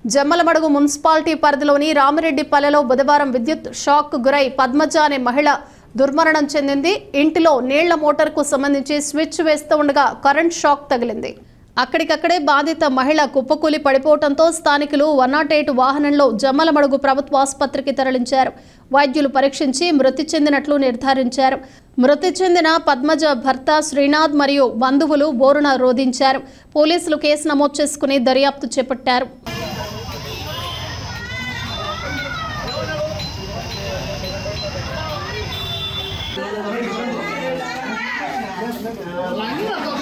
Jammalamadugu municipality పరిధిలోని రామిరెడ్డిపల్లెలో బుధవారం విద్యుత్ షాక్ గురై పద్మజ అనే మహిళ దుర్మరణం చెందింది ఇంటిలో నీళ్ల మోటార్కు సంబంధించి స్విచ్ వేస్తూ ఉండగా కరెంట్ షాక్ తగిలింది అక్కడికక్కడే బాధిత మహిళ కుప్పకూలి పడిపోవడంతో స్థానికులు వన్ నాట్ ఎయిట్ వాహనంలో జమ్మలమడుగు ప్రభుత్వ ఆసుపత్రికి తరలించారు వైద్యులు పరీక్షించి మృతి చెందినట్లు నిర్ధారించారు మృతి చెందిన పద్మజ భర్త శ్రీనాథ్ మరియు బంధువులు బోరున రోధించారు పోలీసులు కేసు నమోదు చేసుకుని దర్యాప్తు చేపట్టారు లంగా